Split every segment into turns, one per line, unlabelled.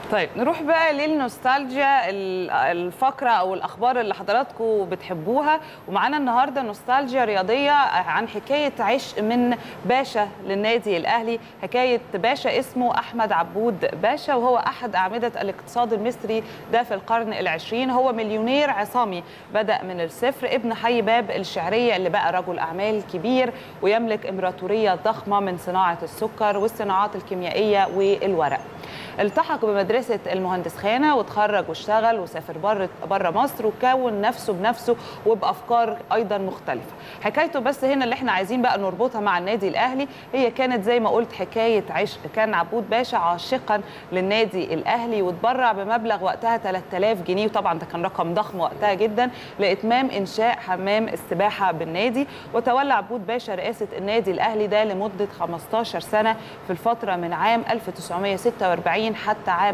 طيب نروح بقى للنوستالجيا ال- الفقره او الاخبار اللي حضراتكم بتحبوها ومعانا النهارده نوستالجيا رياضيه عن حكايه عشق من باشا للنادي الاهلي حكايه باشا اسمه احمد عبود باشا وهو احد اعمده الاقتصاد المصري ده في القرن العشرين هو مليونير عصامي بدا من الصفر ابن حي باب الشعريه اللي بقى رجل اعمال كبير ويملك امبراطوريه ضخمه من صناعه السكر والصناعات الكيميائيه والورق التحق بمدرسه المهندس خانه وتخرج واشتغل وسافر بره بره مصر وكون نفسه بنفسه وبافكار ايضا مختلفه حكايته بس هنا اللي احنا عايزين بقى نربطها مع النادي الاهلي هي كانت زي ما قلت حكايه عشق كان عبود باشا عاشقا للنادي الاهلي وتبرع بمبلغ وقتها 3000 جنيه وطبعا ده كان رقم ضخم وقتها جدا لاتمام انشاء حمام السباحه بالنادي وتولى عبود باشا رئاسه النادي الاهلي ده لمده 15 سنه في الفتره من عام 1946 حتى عام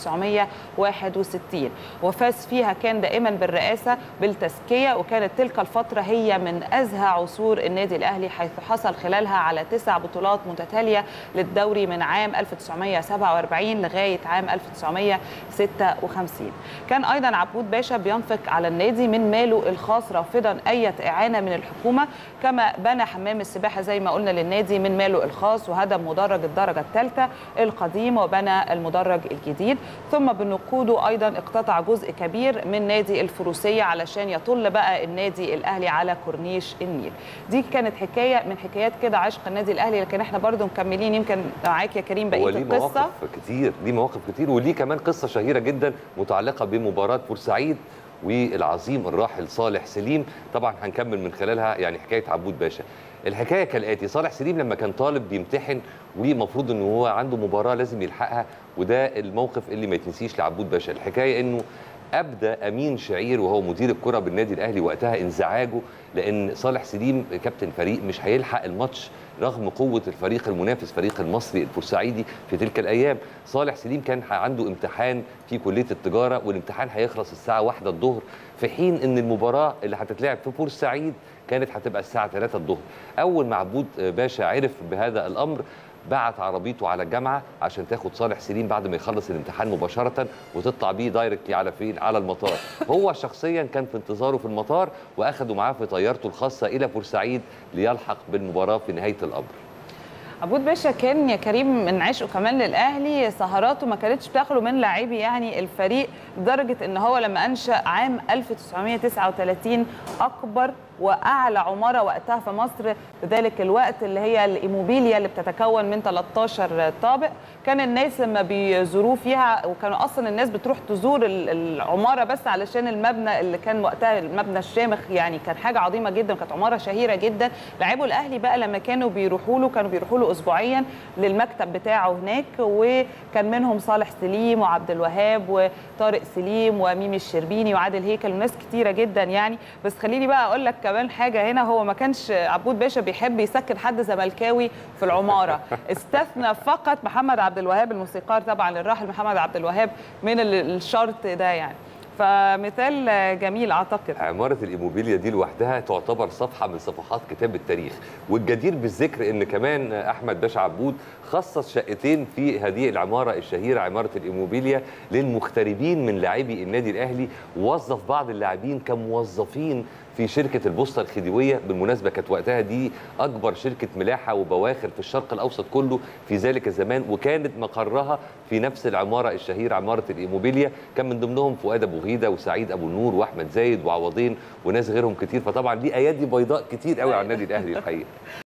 1961 وفاز فيها كان دائما بالرئاسه بالتزكيه وكانت تلك الفتره هي من ازهى عصور النادي الاهلي حيث حصل خلالها على تسع بطولات متتاليه للدوري من عام 1947 لغايه عام 1956 كان ايضا عبود باشا بينفق على النادي من ماله الخاص رافضا اي اعانه من الحكومه كما بنى حمام السباحه زي ما قلنا للنادي من ماله الخاص وهدم مدرج الدرجه الثالثه القديم وبنى المدرج الجديد ثم بنقوده ايضا اقتطع جزء كبير من نادي الفروسيه علشان يطل بقى النادي الاهلي على كورنيش النيل دي كانت حكايه من حكايات كده عشق النادي الاهلي لكن احنا برضو مكملين يمكن معاك يا كريم
هو
بقيه
ليه
القصه
مواقف كتير ليه مواقف كتير وليه كمان قصه شهيره جدا متعلقه بمباراه بورسعيد والعظيم الراحل صالح سليم طبعا هنكمل من خلالها يعني حكايه عبود باشا الحكايه كالاتي صالح سليم لما كان طالب بيمتحن ومفروض ان هو عنده مباراه لازم يلحقها وده الموقف اللي ما يتنسيش لعبود باشا الحكايه انه ابدى امين شعير وهو مدير الكره بالنادي الاهلي وقتها انزعاجه لان صالح سليم كابتن فريق مش هيلحق الماتش رغم قوه الفريق المنافس فريق المصري البورسعيدي في تلك الايام صالح سليم كان عنده امتحان في كليه التجاره والامتحان هيخلص الساعه واحدة الظهر في حين ان المباراه اللي هتتلعب في بورسعيد كانت هتبقى الساعه 3 الظهر اول ما عبود باشا عرف بهذا الامر بعت عربيته على الجامعه عشان تاخد صالح سليم بعد ما يخلص الامتحان مباشره وتطلع بيه دايركتلي على فين على المطار هو شخصيا كان في انتظاره في المطار واخده معاه في طيارته الخاصه الى بورسعيد ليلحق بالمباراه في نهايه الامر
عبود باشا كان يا كريم من عشقه كمان للاهلي سهراته ما كانتش بتخلو من لاعبي يعني الفريق لدرجه ان هو لما انشا عام 1939 اكبر واعلى عماره وقتها في مصر في ذلك الوقت اللي هي الايموبيليا اللي بتتكون من 13 طابق كان الناس لما بيزوروه فيها وكانوا اصلا الناس بتروح تزور ال- العماره بس علشان المبنى اللي كان وقتها المبنى الشامخ يعني كان حاجه عظيمه جدا كانت عماره شهيره جدا لاعبو الاهلي بقى لما كانوا بيروحوا له كانوا بيروحوا له اسبوعيا للمكتب بتاعه هناك وكان منهم صالح سليم وعبد الوهاب وطارق سليم وميمي الشربيني وعادل هيكل وناس كتيره جدا يعني بس خليني بقى اقول لك كمان حاجه هنا هو ما كانش عبود باشا بيحب يسكن حد زملكاوي في العماره استثنى فقط محمد عبد الوهاب الموسيقار طبعا الراحل محمد عبد الوهاب من ال- الشرط ده يعني فمثال جميل اعتقد
عمارة الإيموبيليا دي لوحدها تعتبر صفحة من صفحات كتاب التاريخ والجدير بالذكر إن كمان أحمد باشا عبود خصص شقتين في هذه العمارة الشهيرة عمارة الإيموبيليا للمغتربين من لاعبي النادي الأهلي ووظف بعض اللاعبين كموظفين في شركة البوسطة الخديوية بالمناسبة كانت وقتها دي أكبر شركة ملاحة وبواخر في الشرق الأوسط كله في ذلك الزمان وكانت مقرها في نفس العمارة الشهيرة عمارة الإيموبيليا كان من ضمنهم فؤاد أبو غيدة وسعيد أبو النور وأحمد زايد وعوضين وناس غيرهم كتير فطبعا ليه أيادي بيضاء كتير قوي على النادي الأهلي الحقيقة